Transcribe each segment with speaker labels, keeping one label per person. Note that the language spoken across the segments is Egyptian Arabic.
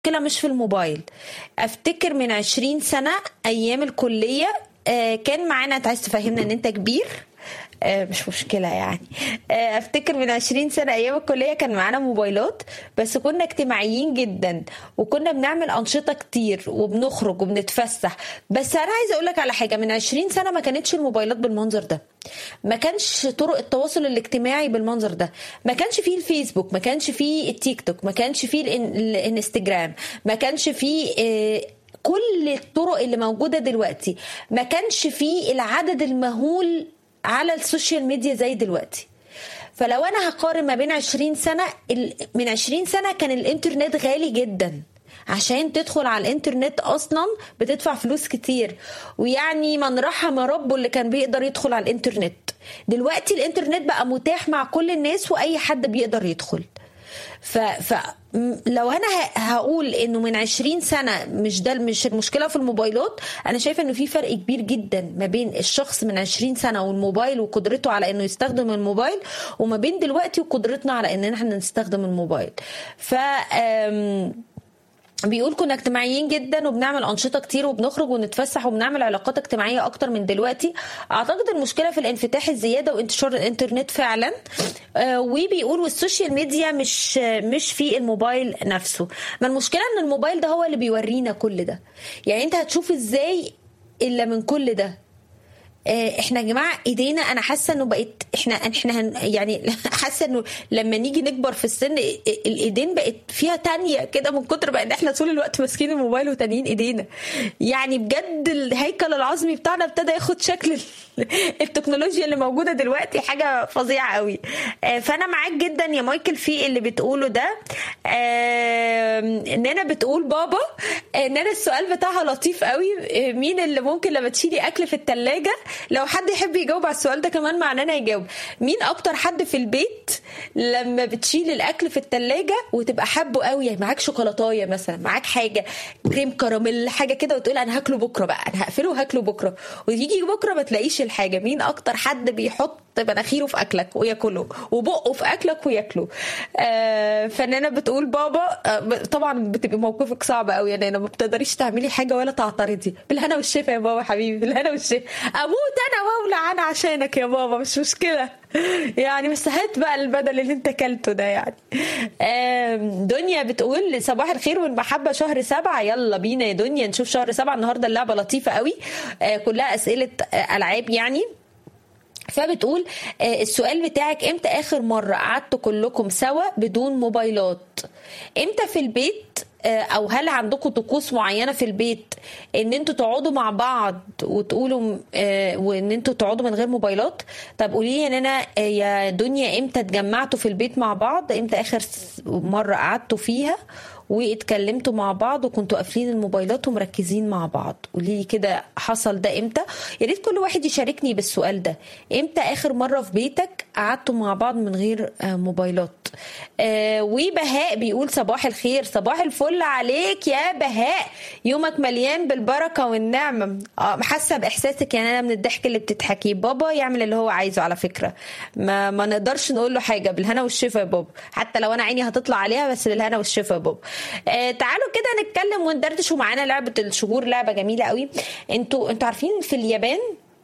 Speaker 1: المشكله مش في الموبايل افتكر من 20 سنه ايام الكليه آه، كان معانا انت عايز تفهمنا ان انت كبير آه، مش مشكلة يعني آه، افتكر من 20 سنة ايام الكلية كان معانا موبايلات بس كنا اجتماعيين جدا وكنا بنعمل انشطة كتير وبنخرج وبنتفسح بس انا عايزة اقول لك على حاجة من 20 سنة ما كانتش الموبايلات بالمنظر ده ما كانش طرق التواصل الاجتماعي بالمنظر ده ما كانش فيه الفيسبوك ما كانش فيه التيك توك ما كانش فيه الإن- الانستجرام ما كانش فيه آه، كل الطرق اللي موجودة دلوقتي ما كانش فيه العدد المهول على السوشيال ميديا زي دلوقتي فلو انا هقارن ما بين 20 سنة ال- من 20 سنة كان الانترنت غالي جدا عشان تدخل على الانترنت اصلا بتدفع فلوس كتير ويعني من رحم ربه اللي كان بيقدر يدخل على الانترنت دلوقتي الانترنت بقى متاح مع كل الناس واي حد بيقدر يدخل ف, ف م- لو انا ه- هقول انه من 20 سنه مش ده مش المشكله في الموبايلات انا شايفه انه في فرق كبير جدا ما بين الشخص من 20 سنه والموبايل وقدرته على انه يستخدم الموبايل وما بين دلوقتي وقدرتنا على ان احنا نستخدم الموبايل ف آم، بيقول كنا اجتماعيين جدا وبنعمل انشطه كتير وبنخرج ونتفسح وبنعمل علاقات اجتماعيه اكتر من دلوقتي اعتقد المشكله في الانفتاح الزياده وانتشار الانترنت فعلا آه، وبيقول والسوشيال ميديا مش مش في الموبايل نفسه ما المشكله ان الموبايل ده هو اللي بيورينا كل ده يعني انت هتشوف ازاي الا من كل ده آه، احنا يا جماعه ايدينا انا حاسه انه بقت احنا احنا هن يعني حاسه انه لما نيجي نكبر في السن ال- الايدين بقت فيها تانية كده من كتر بقى ان احنا طول الوقت ماسكين الموبايل وتانيين ايدينا يعني بجد الهيكل العظمي بتاعنا ابتدى ياخد شكل ال- التكنولوجيا اللي موجوده دلوقتي حاجه فظيعه قوي آه، فانا معاك جدا يا مايكل في اللي بتقوله ده آه، ان انا بتقول بابا ان انا السؤال بتاعها لطيف قوي آه، مين اللي ممكن لما تشيلي اكل في التلاجة لو حد يحب يجاوب على السؤال ده كمان معناه يجاوب مين اكتر حد في البيت لما بتشيل الاكل في التلاجة وتبقى حابه قوي يعني معاك شوكولاتايه مثلا معاك حاجه كريم كراميل حاجه كده وتقول انا هاكله بكره بقى انا هقفله وهاكله بكره ويجي بكره ما تلاقيش الحاجه مين اكتر حد بيحط مناخيره في اكلك وياكله وبقه في اكلك وياكله آه فنانه بتقول بابا آه طبعا بتبقى موقفك صعب قوي يعني انا ما بتقدريش تعملي حاجه ولا تعترضي بالهنا والشفا يا بابا حبيبي بالهنا والشفا اموت انا واولع انا عشانك يا بابا مش مشكله يعني بس هات بقى البدل اللي انت كلته ده يعني آم، دنيا بتقول صباح الخير والمحبه شهر سبعة يلا بينا يا دنيا نشوف شهر سبعة النهارده اللعبه لطيفه قوي آه، كلها اسئله آه، العاب يعني فبتقول آه، السؤال بتاعك امتى اخر مره قعدتوا كلكم سوا بدون موبايلات امتى في البيت آه، او هل عندكم طقوس معينه في البيت ان انتوا تقعدوا مع بعض وتقولوا آه، وان انتوا تقعدوا من غير موبايلات طب قولي لي ان انا آه، يا دنيا امتى اتجمعتوا في البيت مع بعض امتى اخر س- مره قعدتوا فيها واتكلمتوا مع بعض وكنتوا قافلين الموبايلات ومركزين مع بعض قولي لي كده حصل ده امتى يا ريت كل واحد يشاركني بالسؤال ده امتى اخر مره في بيتك قعدتوا مع بعض من غير آه، موبايلات آه وبهاء بيقول صباح الخير صباح الفل عليك يا بهاء يومك مليان بالبركه والنعمه اه حاسه باحساسك يعني انا من الضحك اللي بتضحكيه بابا يعمل اللي هو عايزه على فكره ما ما نقدرش نقول له حاجه بالهنا والشفا يا بابا حتى لو انا عيني هتطلع عليها بس بالهنا والشفا يا بابا آه تعالوا كده نتكلم وندردش ومعانا لعبه الشهور لعبه جميله قوي انتوا انتوا عارفين في اليابان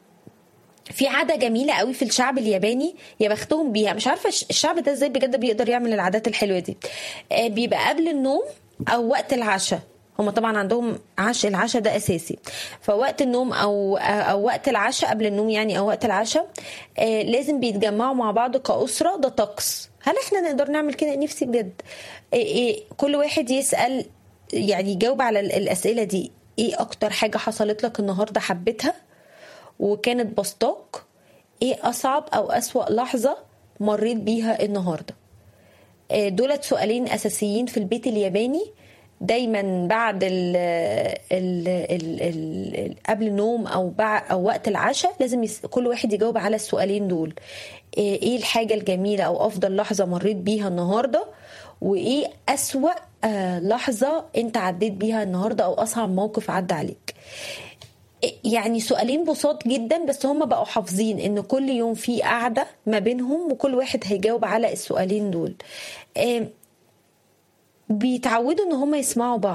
Speaker 1: في عادة جميلة قوي في الشعب الياباني يا بختهم بيها مش عارفة الش- الشعب ده ازاي بجد بيقدر يعمل العادات الحلوة دي آه، بيبقى قبل النوم أو وقت العشاء هما طبعا عندهم عشاء العشاء ده اساسي فوقت النوم او او وقت العشاء قبل النوم يعني او وقت العشاء آه لازم بيتجمعوا مع بعض كأسرة ده طقس هل احنا نقدر نعمل كده نفسي بجد آه آه كل واحد يسأل يعني يجاوب على ال- الأسئلة دي ايه اكتر حاجة حصلت لك النهاردة حبيتها وكانت بسطاك ايه اصعب او اسوأ لحظة مريت بيها النهاردة آه، دولت سؤالين اساسيين في البيت الياباني دايما بعد ال ال ال ال قبل النوم او بعد او وقت العشاء لازم يس كل واحد يجاوب على السؤالين دول آه، ايه الحاجة الجميلة او افضل لحظة مريت بيها النهاردة وايه اسوأ آه، لحظة انت عديت بيها النهاردة او اصعب موقف عدى عليك يعني سؤالين بساط جدا بس هم بقوا حافظين ان كل يوم في قعده ما بينهم وكل واحد هيجاوب على السؤالين دول آم، بيتعودوا ان هم يسمعوا بعض